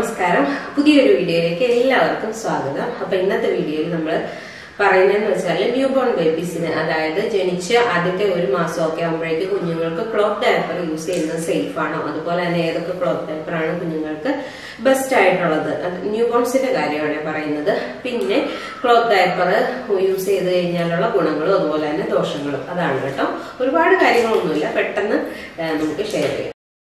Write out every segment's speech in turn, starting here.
നമസ്കാരം പുതിയൊരു വീഡിയോയിലേക്ക് എല്ലാവർക്കും സ്വാഗതം അപ്പൊ ഇന്നത്തെ വീഡിയോയിൽ നമ്മൾ പറയുന്നതെന്ന് വെച്ചാൽ ന്യൂ ബോൺ ബേബീസിന് അതായത് ജനിച്ച ആദ്യത്തെ ഒരു മാസമൊക്കെ ആകുമ്പോഴേക്ക് കുഞ്ഞുങ്ങൾക്ക് ക്ലോത്ത് ഡയപ്പർ യൂസ് ചെയ്യുന്നത് സേഫ് ആണോ അതുപോലെ തന്നെ ഏതൊക്കെ ക്ലോത്ത് ഡയപ്പർ ആണ് കുഞ്ഞുങ്ങൾക്ക് ബെസ്റ്റ് ആയിട്ടുള്ളത് ന്യൂ ബോൺസിന്റെ കാര്യമാണ് പറയുന്നത് പിന്നെ ക്ലോത്ത് ഡയപ്പർ യൂസ് ചെയ്ത് കഴിഞ്ഞാലുള്ള ഗുണങ്ങളും അതുപോലെ തന്നെ ദോഷങ്ങളും അതാണ് കേട്ടോ ഒരുപാട് കാര്യങ്ങളൊന്നുമില്ല പെട്ടെന്ന് ആ, നമുക്ക് ഷെയർ ചെയ്യാം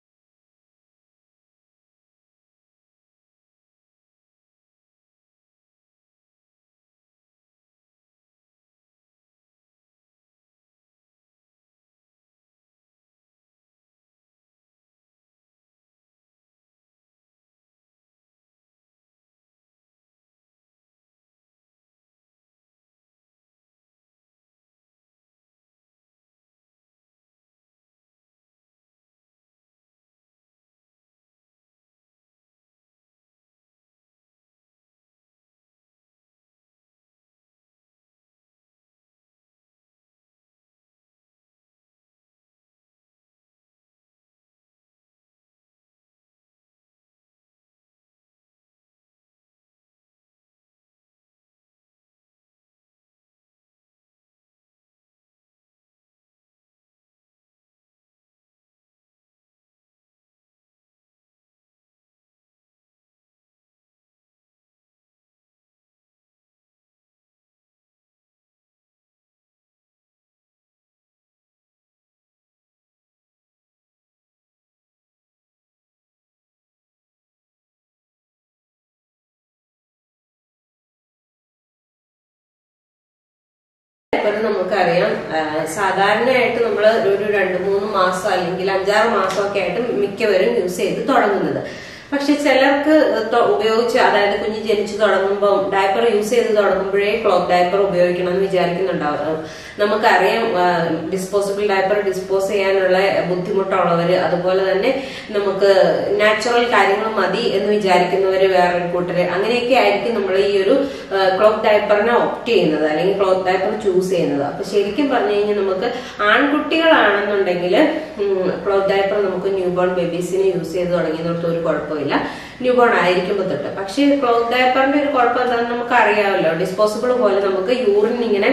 ഡയപ്പർ നമുക്കറിയാം ആ, സാധാരണയായിട്ട് നമ്മൾ ഒരു രണ്ട് മൂന്ന് മാസം അല്ലെങ്കിൽ അഞ്ചാറ് മാസമൊക്കെ ആയിട്ട് മിക്കവരും യൂസ് ചെയ്ത് തുടങ്ങുന്നത് പക്ഷെ ചിലർക്ക് തൊ- ഉപയോഗിച്ച് അതായത് കുഞ്ഞ് ജനിച്ചു തുടങ്ങുമ്പോൾ ഡയപ്പർ യൂസ് ചെയ്ത് തുടങ്ങുമ്പോഴേ ക്ലോത്ത് ഡയപ്പർ ഉപയോഗിക്കണം എന്ന് വിചാരിക്കുന്നുണ്ടാവും നമുക്കറിയാം ഡിസ്പോസിബിൾ ഡയപ്പർ ഡിസ്പോസ് ചെയ്യാനുള്ള ബുദ്ധിമുട്ടുള്ളവര് അതുപോലെ തന്നെ നമുക്ക് നാച്ചുറൽ കാര്യങ്ങൾ മതി എന്ന് വിചാരിക്കുന്നവര് വേറൊരു കൂട്ടര് അങ്ങനെയൊക്കെ ആയിരിക്കും നമ്മൾ ഈ ഒരു ക്ലോത്ത് ഡയപ്പറിനെ ഓപ്റ്റ് ചെയ്യുന്നത് അല്ലെങ്കിൽ ക്ലോത്ത് ഡയപ്പർ ചൂസ് ചെയ്യുന്നത് അപ്പൊ ശരിക്കും പറഞ്ഞു കഴിഞ്ഞാൽ നമുക്ക് ആൺകുട്ടികളാണെന്നുണ്ടെങ്കിൽ ക്ലോത്ത് ഡയപ്പർ നമുക്ക് ന്യൂ ബോൺ ബേബീസിന് യൂസ് ചെയ്ത് തുടങ്ങിയതൊട്ട് ഒരു കുഴപ്പമില്ല ന്യൂ ബോൺ ആയിരിക്കുമ്പോൾ തൊട്ട് പക്ഷേ ക്ലോത്ത് ഡയപ്പറിന്റെ ഒരു കുഴപ്പം എന്താണെന്ന് നമുക്ക് അറിയാമല്ലോ ഡിസ്പോസിബിൾ പോലെ നമുക്ക് യൂറിൻ ഇങ്ങനെ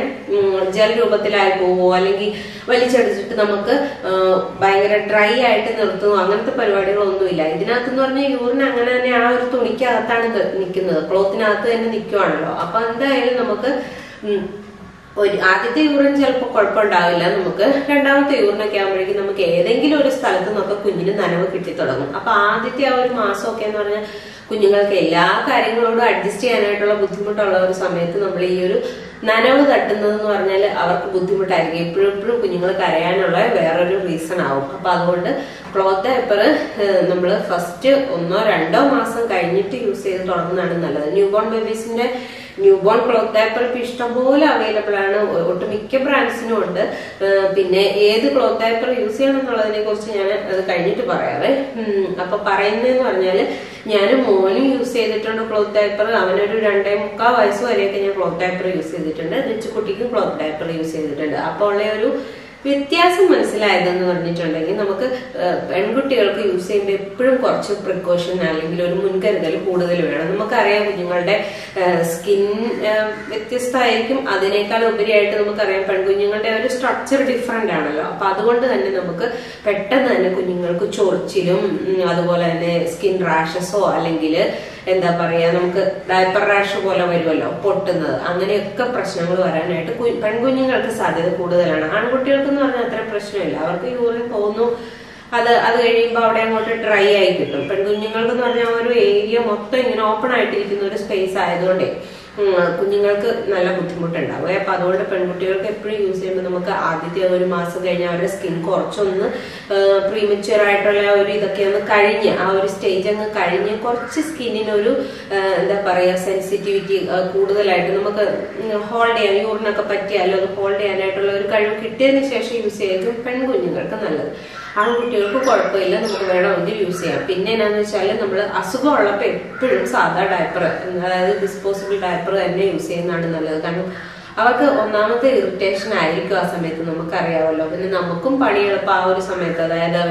ജല രൂപത്തിലായി പോവോ അല്ലെങ്കിൽ വലിച്ചെടുത്തിട്ട് നമുക്ക് ആ, ഭയങ്കര ഡ്രൈ ആയിട്ട് നിർത്തുന്നു അങ്ങനത്തെ പരിപാടികളൊന്നുമില്ല ഇതിനകത്ത് പറഞ്ഞാൽ യൂറിൻ അങ്ങനെ തന്നെ ആ ഒരു തുണിക്കകത്താണ് നിൽക്കുന്നത് ക്ലോത്തിനകത്ത് തന്നെ നിൽക്കുവാണല്ലോ അപ്പൊ എന്തായാലും നമുക്ക് ഉം, ഒരു ആദ്യത്തെ യൂറിൻ ചിലപ്പോൾ കുഴപ്പമുണ്ടാവില്ല നമുക്ക് രണ്ടാമത്തെ യൂറിനൊക്കെ ആകുമ്പോഴേക്കും നമുക്ക് ഏതെങ്കിലും ഒരു സ്ഥലത്ത് നിന്നൊക്കെ കുഞ്ഞിന് നനവ് കിട്ടി തുടങ്ങും അപ്പൊ ആദ്യത്തെ ആ ഒരു മാസമൊക്കെ എന്ന് പറഞ്ഞാൽ കുഞ്ഞുങ്ങൾക്ക് എല്ലാ കാര്യങ്ങളോടും അഡ്ജസ്റ്റ് ചെയ്യാനായിട്ടുള്ള ബുദ്ധിമുട്ടുള്ള ഒരു സമയത്ത് നമ്മൾ ഈ ഒരു നനവ് തട്ടുന്നത് എന്ന് പറഞ്ഞാൽ അവർക്ക് ബുദ്ധിമുട്ടായിരിക്കും എപ്പോഴും എപ്പോഴും കുഞ്ഞുങ്ങൾ കരയാനുള്ള വേറൊരു റീസൺ ആവും അപ്പൊ അതുകൊണ്ട് ക്ലോത്ത് ഡയപ്പർ നമ്മൾ ഫസ്റ്റ് ഒന്നോ രണ്ടോ മാസം കഴിഞ്ഞിട്ട് യൂസ് ചെയ്ത് തുടങ്ങുന്നതാണ് നല്ലത് ന്യൂ ബോൺ ബേബീസിന്റെ ന്യൂ ബോൺ ക്ലോത്ത് ഡയപ്പർ ഇപ്പൊ ഇഷ്ടംപോലെ അവൈലബിൾ ആണ് ഒ- ഒട്ടുമിക്ക ബ്രാൻഡ്സിനും ഉണ്ട് ഏഹ് പിന്നെ ഏത് ക്ലോത്ത് ഡയപ്പർ യൂസ് ചെയ്യണം എന്നുള്ളതിനെ കുറിച്ച് ഞാൻ അത് കഴിഞ്ഞിട്ട് പറയാവേ ഉം, അപ്പൊ പറയുന്നതെന്ന് പറഞ്ഞാല് ഞാൻ മോനും യൂസ് ചെയ്തിട്ടുണ്ട് ക്ലോത്ത് ഡയപ്പർ അവനൊരു രണ്ടേ മുക്കാൽ വയസ്സ് വരെയൊക്കെ ഞാൻ ക്ലോത്ത് ഡയപ്പർ യൂസ് ചെയ്തിട്ടുണ്ട് റിച്ചുകുട്ടിക്കും ക്ലോത്ത് ഡയപ്പർ യൂസ് ചെയ്തിട്ടുണ്ട് അപ്പോൾ ഉള്ള ഒരു വ്യത്യാസം മനസ്സിലായതെന്ന് പറഞ്ഞിട്ടുണ്ടെങ്കിൽ നമുക്ക് ഏഹ്, പെൺകുട്ടികൾക്ക് യൂസ് ചെയ്യുമ്പോൾ എപ്പോഴും കുറച്ച് പ്രിക്കോഷൻ അല്ലെങ്കിൽ ഒരു മുൻകരുതൽ കൂടുതൽ വേണം നമുക്കറിയാം കുഞ്ഞുങ്ങളുടെ സ്കിൻ വ്യത്യസ്തമായിരിക്കും അതിനേക്കാൾ ഉപരിയായിട്ട് നമുക്കറിയാം പെൺകുഞ്ഞുങ്ങളുടെ ഒരു സ്ട്രക്ചർ ഡിഫറെന്റ് ആണല്ലോ അപ്പൊ അതുകൊണ്ട് തന്നെ നമുക്ക് പെട്ടെന്ന് തന്നെ കുഞ്ഞുങ്ങൾക്ക് ചൊറിച്ചിലും ഉം, അതുപോലെ തന്നെ സ്കിൻ റാഷസോ അല്ലെങ്കിൽ എന്താ പറയാ നമുക്ക് ഡയപ്പർ റാഷ് പോലെ വരുമല്ലോ പൊട്ടുന്നത് അങ്ങനെയൊക്കെ പ്രശ്നങ്ങൾ വരാനായിട്ട് കു- പെൺകുഞ്ഞുങ്ങൾക്ക് സാധ്യത കൂടുതലാണ് ആൺകുട്ടികൾക്ക് എന്ന് പറഞ്ഞാൽ അത്ര പ്രശ്നമില്ല അവർക്ക് യൂറിൻ പോകുന്നു അത് അത് കഴിയുമ്പോൾ അവിടെ അങ്ങോട്ട് ഡ്രൈ ആയി കിട്ടും പെൺകുഞ്ഞുങ്ങൾക്ക് എന്ന് പറഞ്ഞാൽ ഒരു ഏരിയ മൊത്തം ഇങ്ങനെ ഓപ്പൺ ആയിട്ടിരിക്കുന്ന ഒരു സ്പേസ് ആയതുകൊണ്ടേ ഉം, കുഞ്ഞുങ്ങൾക്ക് നല്ല ബുദ്ധിമുട്ടുണ്ടാവും അപ്പൊ അതുകൊണ്ട് പെൺകുട്ടികൾക്ക് എപ്പോഴും യൂസ് ചെയ്യുമ്പോൾ നമുക്ക് ആദ്യത്തെ ഒരു മാസം കഴിഞ്ഞ് അവരുടെ സ്കിൻ കുറച്ചൊന്ന് പ്രീമച്വർ ആയിട്ടുള്ള ഒരു ഇതൊക്കെ ഒന്ന് കഴിഞ്ഞ് ആ ഒരു സ്റ്റേജ് അങ്ങ് കഴിഞ്ഞ് കുറച്ച് സ്കിന്നിനൊരു എന്താ പറയാ സെൻസിറ്റിവിറ്റി കൂടുതലായിട്ട് നമുക്ക് ഹോൾഡ് ചെയ്യാൻ യൂറിനൊക്കെ പറ്റിയാലോ അത് ഹോൾഡ് ചെയ്യാനായിട്ടുള്ള ഒരു കഴിവ് കിട്ടിയതിന് ശേഷം യൂസ് ചെയ്തത് പെൺകുഞ്ഞുങ്ങൾക്ക് നല്ലത് ആൺകുട്ടികൾക്ക് കുഴപ്പമില്ല നമുക്ക് വേണമെങ്കിൽ യൂസ് ചെയ്യാം പിന്നെ എന്നാന്ന് വെച്ചാൽ നമ്മൾ അസുഖമുള്ളപ്പോൾ എപ്പോഴും സാധാ ഡയപ്പർ അതായത് ഡിസ്പോസിബിൾ ഡയപ്പർ തന്നെ യൂസ് ചെയ്യുന്നതാണ് നല്ലത് കാരണം അവർക്ക് ഒന്നാമത്തെ ഇറിറ്റേഷൻ ആയിരിക്കും ആ സമയത്ത് നമുക്കറിയാമല്ലോ പിന്നെ നമുക്കും പണി എളുപ്പം ആ ഒരു സമയത്ത് അതായത് അവര്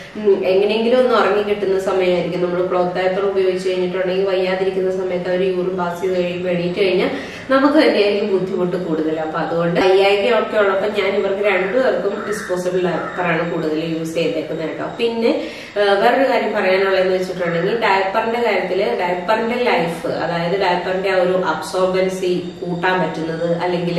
ഉം, എങ്ങനെയെങ്കിലും ഒന്ന് ഉറങ്ങി കിട്ടുന്ന സമയമായിരിക്കും നമ്മൾ ക്ലോത്ത് ഡയപ്പർ ഉപയോഗിച്ച് കഴിഞ്ഞിട്ടുണ്ടെങ്കിൽ വയ്യാതിരിക്കുന്ന സമയത്ത് അവർ യൂറിൻ പാസ് ചെയ്ത് കഴിയുമ്പോൾ എണീറ്റ് കഴിഞ്ഞാൽ നമുക്ക് തന്നെയായിരിക്കും ബുദ്ധിമുട്ട് കൂടുതൽ അപ്പൊ അതുകൊണ്ട് വയ്യായിക ഒക്കെ ഉള്ളപ്പോൾ ഞാൻ ഇവർക്ക് രണ്ടുപേർക്കും ഡിസ്പോസിബിൾ ഡയപ്പറാണ് കൂടുതൽ യൂസ് ചെയ്തേക്കുന്നത് കേട്ടോ പിന്നെ ആ, വേറൊരു കാര്യം പറയാനുള്ളതെന്ന് വെച്ചിട്ടുണ്ടെങ്കിൽ ഡയപ്പറിന്റെ കാര്യത്തിൽ ഡയപ്പറിന്റെ ലൈഫ് അതായത് ഡയപ്പറിന്റെ ആ ഒരു അബ്സോർബൻസി കൂട്ടാൻ പറ്റുന്നത് അല്ലെങ്കിൽ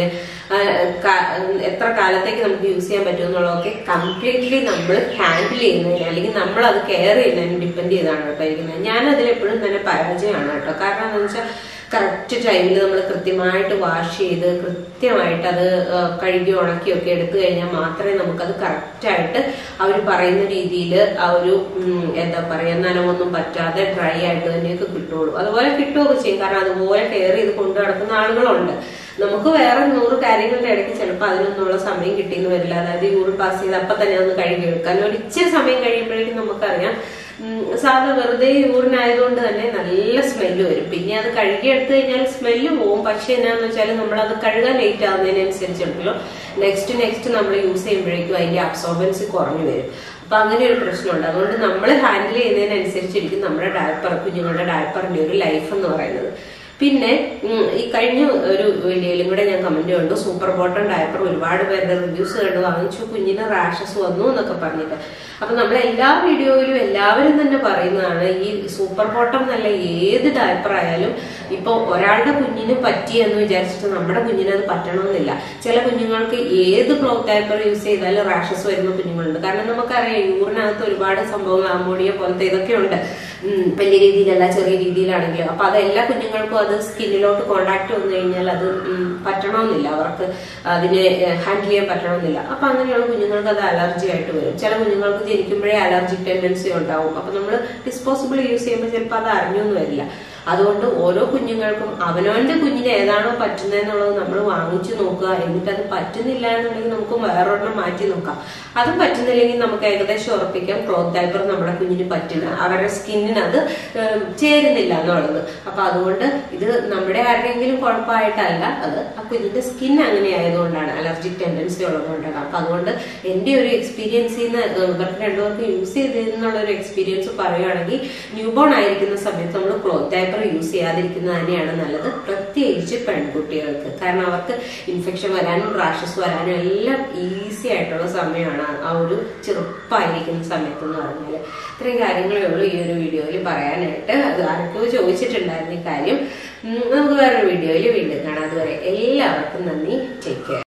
എത്ര കാലത്തേക്ക് നമുക്ക് യൂസ് ചെയ്യാൻ പറ്റും എന്നുള്ളതൊക്കെ കംപ്ലീറ്റ്ലി നമ്മൾ ഹാൻഡിൽ ചെയ്യുന്നതിന് അല്ലെങ്കിൽ നമ്മൾ അത് കെയർ ചെയ്യുന്നതിന് ഡിപ്പെൻഡ് ചെയ്താണ് കേട്ടോ ഇരിക്കുന്നത് ഞാൻ അതിലെപ്പോഴും തന്നെ പരാജയമാണ് കേട്ടോ കാരണം എന്താണെന്ന് വെച്ചാൽ കറക്റ്റ് ടൈമിൽ നമ്മൾ കൃത്യമായിട്ട് വാഷ് ചെയ്ത് കൃത്യമായിട്ട് അത് ആ, കഴുകി ഉണക്കിയൊക്കെ എടുത്തു കഴിഞ്ഞാൽ മാത്രമേ നമുക്കത് കറക്റ്റായിട്ട് അവർ പറയുന്ന രീതിയിൽ ആ ഒരു ഉം, എന്താ പറയുക നനവൊന്നും പറ്റാതെ ഡ്രൈ ആയിട്ട് തന്നെയൊക്കെ കിട്ടുള്ളൂ അതുപോലെ കിട്ടുകയൊക്കെ ചെയ്യും കാരണം അതുപോലെ കെയർ ചെയ്ത് കൊണ്ടു നടക്കുന്ന ആളുകളുണ്ട് നമുക്ക് വേറെ നൂറ് കാര്യങ്ങളുടെ ഇടയ്ക്ക് ചിലപ്പോൾ അതിനൊന്നുള്ള സമയം കിട്ടിയെന്ന് വരില്ല അതായത് യൂറിൻ പാസ് ചെയ്ത് അപ്പം തന്നെ ഒന്ന് കഴുകി എടുക്കാൻ ഒരു ഇച്ചിരി സമയം കഴിയുമ്പോഴേക്കും നമുക്കറിയാം ഉം, സാധാ വെറുതെ യൂറിൻ ആയതുകൊണ്ട് തന്നെ നല്ല സ്മെല്ല് വരും പിന്നെ അത് കഴുകി എടുത്തു കഴിഞ്ഞാൽ സ്മെല്ല് പോവും പക്ഷെ എന്നാന്ന് വെച്ചാൽ നമ്മൾ അത് കഴുകാൻ ലേറ്റ് ആവുന്നതിനനുസരിച്ചുണ്ടല്ലോ നെക്സ്റ്റ് നെക്സ്റ്റ് നമ്മൾ യൂസ് ചെയ്യുമ്പോഴേക്കും അതിന്റെ അബ്സോർബൻസി കുറഞ്ഞു വരും അപ്പൊ അങ്ങനെ ഒരു പ്രശ്നമുണ്ട് അതുകൊണ്ട് നമ്മൾ ഹാൻഡിൽ ചെയ്യുന്നതിനനുസരിച്ചിരിക്കും നമ്മുടെ ഡയപ്പർ കുഞ്ഞുങ്ങളുടെ ഡയപ്പറിന്റെ ഒരു ലൈഫ് എന്ന് പറയുന്നത് പിന്നെ ഉം, ഈ കഴിഞ്ഞ ഒരു വീഡിയോയിലും കൂടെ ഞാൻ കമന്റ് കണ്ടു സൂപ്പർ ബോട്ടം ഡയപ്പർ ഒരുപാട് പേരുടെ റിവ്യൂസ് കണ്ടു വാങ്ങിച്ചു കുഞ്ഞിന് റാഷസ് വന്നു എന്നൊക്കെ പറഞ്ഞിട്ട് അപ്പൊ നമ്മൾ എല്ലാ വീഡിയോയിലും എല്ലാവരും തന്നെ പറയുന്നതാണ് ഈ സൂപ്പർ ബോട്ടം എന്നല്ല ഏത് ഡയപ്പർ ആയാലും ഇപ്പൊ ഒരാളുടെ കുഞ്ഞിന് പറ്റി എന്ന് വിചാരിച്ചിട്ട് നമ്മുടെ കുഞ്ഞിന് അത് പറ്റണമെന്നില്ല ചില കുഞ്ഞുങ്ങൾക്ക് ഏത് ക്ലോത്ത് ഡയപ്പർ യൂസ് ചെയ്താലും റാഷസ് വരുന്ന കുഞ്ഞുങ്ങളുണ്ട് കാരണം നമുക്കറിയാം യൂറിനകത്ത് ഒരുപാട് സംഭവങ്ങൾ അമോണിയ പോലത്തെ ഇതൊക്കെ ഉണ്ട് ഉം, വലിയ രീതിയിലല്ല ചെറിയ രീതിയിലാണെങ്കിലും അപ്പൊ അത് എല്ലാ കുഞ്ഞുങ്ങൾക്കും അത് സ്കിന്നിലോട്ട് കോണ്ടാക്ട് വന്നു കഴിഞ്ഞാൽ അത് ഉം, പറ്റണമെന്നില്ല അവർക്ക് അതിനെ ഹാൻഡിൽ ചെയ്യാൻ പറ്റണമെന്നില്ല അപ്പൊ അങ്ങനെയുള്ള കുഞ്ഞുങ്ങൾക്ക് അത് അലർജി ആയിട്ട് വരും ചില കുഞ്ഞുങ്ങൾക്ക് ജനിക്കുമ്പോഴേ അലർജിക് ടെൻഡൻസി ഉണ്ടാവും അപ്പൊ നമ്മൾ ഡിസ്പോസിബിൾ യൂസ് ചെയ്യുമ്പോൾ ചിലപ്പോൾ അത് അറിഞ്ഞൊന്നും വരില്ല അതുകൊണ്ട് ഓരോ കുഞ്ഞുങ്ങൾക്കും അവനവന്റെ കുഞ്ഞിന് ഏതാണോ പറ്റുന്നതെന്നുള്ളത് നമ്മൾ വാങ്ങിച്ചു നോക്കുക എന്നിട്ട് അത് പറ്റുന്നില്ല എന്നുണ്ടെങ്കിൽ നമുക്ക് വേറൊരെണ്ണം മാറ്റി നോക്കാം അതും പറ്റുന്നില്ലെങ്കിൽ നമുക്ക് ഏകദേശം ഉറപ്പിക്കാം ക്ലോത്ത് ഡയപ്പർ നമ്മുടെ കുഞ്ഞിന് പറ്റില്ല അവരുടെ സ്കിന്നിന് അത് ഏം, ചേരുന്നില്ല എന്നുള്ളത് അപ്പൊ അതുകൊണ്ട് ഇത് നമ്മുടെ ആരുടെയെങ്കിലും കുഴപ്പമായിട്ടല്ല അത് ആ കുഞ്ഞിന്റെ സ്കിൻ അങ്ങനെ ആയതുകൊണ്ടാണ് അലർജിക് ടെൻഡൻസി ഉള്ളതുകൊണ്ടാണ് അപ്പൊ അതുകൊണ്ട് എന്റെ ഒരു എക്സ്പീരിയൻസിൽ നിന്ന് ഇവർക്ക് രണ്ടുപേർക്ക് യൂസ് ചെയ്തതെന്നുള്ള ഒരു എക്സ്പീരിയൻസ് പറയുകയാണെങ്കിൽ ന്യൂബോൺ ആയിരിക്കുന്ന സമയത്ത് നമ്മൾ ക്ലോത്ത് ഡയപ്പർ യൂസ് ചെയ്യാതിരിക്കുന്നത് തന്നെയാണ് നല്ലത് പ്രത്യേകിച്ച് പെൺകുട്ടികൾക്ക് കാരണം അവർക്ക് ഇൻഫെക്ഷൻ വരാനും റാഷസ് വരാനും എല്ലാം ഈസി ആയിട്ടുള്ള സമയമാണ് ആ ഒരു ചെറുപ്പമായിരിക്കുന്ന സമയത്ത് എന്ന് പറഞ്ഞാൽ ഇത്രയും കാര്യങ്ങളേ ഉള്ളൂ ഈ ഒരു വീഡിയോയിൽ പറയാനായിട്ട് അത് ആർക്കോ ചോദിച്ചിട്ടുണ്ടായിരുന്നു ഈ കാര്യം ഉം, നമുക്ക് വേറൊരു വീഡിയോയിൽ വീണ്ടും കാണാം അതുവരെ എല്ലാവർക്കും നന്ദി ടേക്ക് കെയർ